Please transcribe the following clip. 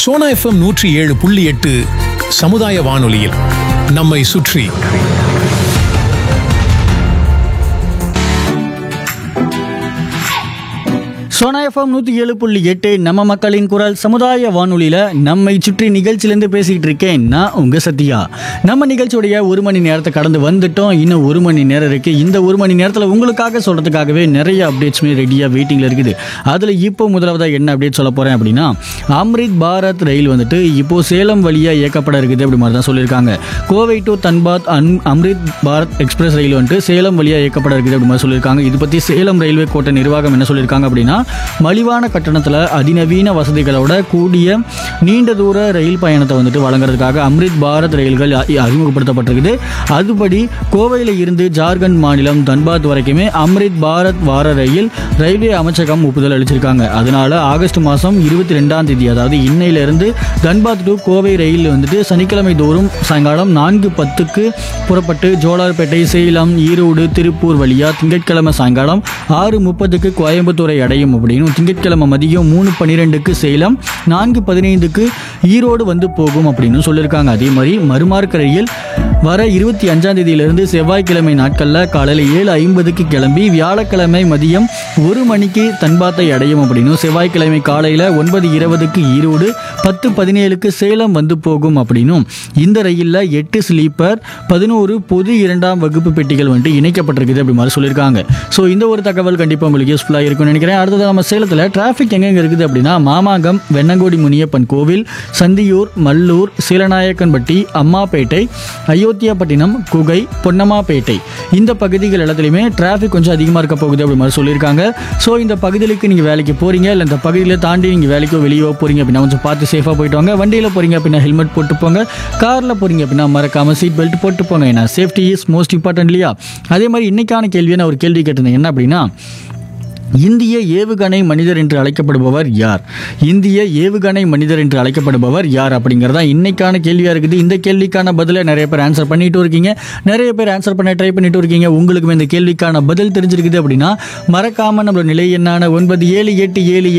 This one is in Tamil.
சோனா எஃப்எம் நூற்றி ஏழு புள்ளி எட்டு சமுதாய வானொலியில் நம்மை சுற்றி சோனா எஃப்எம் நூற்றி ஏழு புள்ளி எட்டு நம்ம மக்களின் குரல் சமுதாய வானொலியில் நம்மை சுற்றி நிகழ்ச்சியிலேருந்து பேசிக்கிட்டு இருக்கேன் நான் உங்கள் சத்யா நம்ம நிகழ்ச்சியுடைய ஒரு மணி நேரத்தை கடந்து வந்துட்டோம் இன்னும் ஒரு மணி நேரம் இருக்குது இந்த ஒரு மணி நேரத்தில் உங்களுக்காக சொல்கிறதுக்காகவே நிறைய அப்டேட்ஸுமே ரெடியாக வெயிட்டிங்கில் இருக்குது அதில் இப்போ முதலாவதாக என்ன அப்டேட் சொல்ல போகிறேன் அப்படின்னா அம்ரித் பாரத் ரயில் வந்துட்டு இப்போ சேலம் வழியாக இயக்கப்பட இருக்குது அப்படி மாதிரி தான் சொல்லியிருக்காங்க கோவை டு தன்பாத் அன் அம்ரித் பாரத் எக்ஸ்பிரஸ் ரயில் வந்துட்டு சேலம் வழியாக இயக்கப்பட இருக்குது அப்படி மாதிரி சொல்லியிருக்காங்க இது பற்றி சேலம் ரயில்வே கோட்ட நிர்வாகம் என்ன சொல்லியிருக்காங்க அப்படின்னா மலிவான கட்டணத்தில் அதிநவீன வசதிகளோட கூடிய நீண்ட தூர ரயில் பயணத்தை வந்துட்டு வழங்குறதுக்காக அம்ரித் பாரத் ரயில்கள் அ- அறிமுகப்படுத்தப்பட்டிருக்குது அதுபடி கோவையில் இருந்து ஜார்க்கண்ட் மாநிலம் தன்பாத் வரைக்குமே அம்ரித் பாரத் வார ரயில் ரயில்வே அமைச்சகம் ஒப்புதல் அளிச்சிருக்காங்க அதனால ஆகஸ்ட் மாதம் இருபத்தி ரெண்டாம் தேதி அதாவது இன்னையிலிருந்து தன்பாத் டு கோவை ரயில் வந்துட்டு சனிக்கிழமை தோறும் சாயங்காலம் நான்கு பத்துக்கு புறப்பட்டு ஜோலார்பேட்டை சேலம் ஈரோடு திருப்பூர் வழியா திங்கட்கிழமை சாயங்காலம் ஆறு முப்பதுக்கு கோயம்புத்தூரை அடையும் அப்படின்னு திங்கட்கிழமை மதியம் மூணு பன்னிரெண்டுக்கு சேலம் நான்கு பதினைந்துக்கு ஈரோடு வந்து போகும் அப்படின்னு சொல்லியிருக்காங்க அதே மாதிரி மறுமார்க்க ரயில் வர இருபத்தி அஞ்சாம் தேதியிலிருந்து செவ்வாய்க்கிழமை நாட்களில் காலையில் ஏழு ஐம்பதுக்கு கிளம்பி வியாழக்கிழமை மதியம் ஒரு மணிக்கு தன்பாத்தை அடையும் அப்படின்னு செவ்வாய்க்கிழமை காலையில் ஒன்பது இருபதுக்கு ஈரோடு பத்து பதினேழுக்கு சேலம் வந்து போகும் அப்படின்னும் இந்த ரயிலில் எட்டு ஸ்லீப்பர் பதினோரு பொது இரண்டாம் வகுப்பு பெட்டிகள் வந்துட்டு இணைக்கப்பட்டிருக்குது அப்படி மாதிரி சொல்லியிருக்காங்க ஸோ இந்த ஒரு தகவல் கண்டிப்பாக உங்களுக்கு யூஸ்ஃபுல்லாக இருக்கும்னு நினைக்கிறேன் அடுத்தது நம்ம சேலத்தில் டிராஃபிக் எங்கெங்க இருக்குது அப்படின்னா மாமாங்கம் வெண்ணங்கோடி முனியப்பன் கோவில் சந்தியூர் மல்லூர் சீலநாயக்கன்பட்டி அம்மாப்பேட்டை அயோத்தியாப்பட்டினம் குகை பொன்னம்மாப்பேட்டை இந்த பகுதிகள் எல்லாத்துலேயுமே டிராஃபிக் கொஞ்சம் அதிகமாக இருக்க போகுது அப்படி மாதிரி சொல்லியிருக்காங்க ஸோ இந்த பகுதிகளுக்கு நீங்கள் வேலைக்கு போகிறீங்க இல்லை இந்த பகுதியில் தாண்டி நீங்கள் வேலைக்கோ வெளியோ போகிறீங்க அப்படின்னா கொஞ்சம் பார்த்து சேஃபாக போயிட்டு வாங்க வண்டியில் போகிறீங்க அப்படின்னா ஹெல்மெட் போட்டு போங்க காரில் போகிறீங்க அப்படின்னா மறக்காமல் சீட் பெல்ட் போட்டு போங்க ஏன்னா சேஃப்டி இஸ் மோஸ்ட் இம்பார்ட்டன்ட் இல்லையா அதே மாதிரி இன்னைக்கான கேள்வியை நான் ஒரு கேள்வி கேட்டிருந்தேன் என்ன அப்படின்னா இந்திய ஏவுகணை மனிதர் என்று அழைக்கப்படுபவர் யார் இந்திய ஏவுகணை மனிதர் என்று அழைக்கப்படுபவர் யார் அப்படிங்கிறதா இன்னைக்கான கேள்வியாக இருக்குது இந்த கேள்விக்கான பதிலை நிறைய பேர் ஆன்சர் பண்ணிட்டு இருக்கீங்க நிறைய பேர் ஆன்சர் பண்ண ட்ரை பண்ணிட்டு இருக்கீங்க உங்களுக்கும் இந்த கேள்விக்கான பதில் தெரிஞ்சிருக்குது அப்படின்னா மறக்காம நம்மளோட நிலை எண்ணான ஒன்பது ஏழு எட்டு ஏழு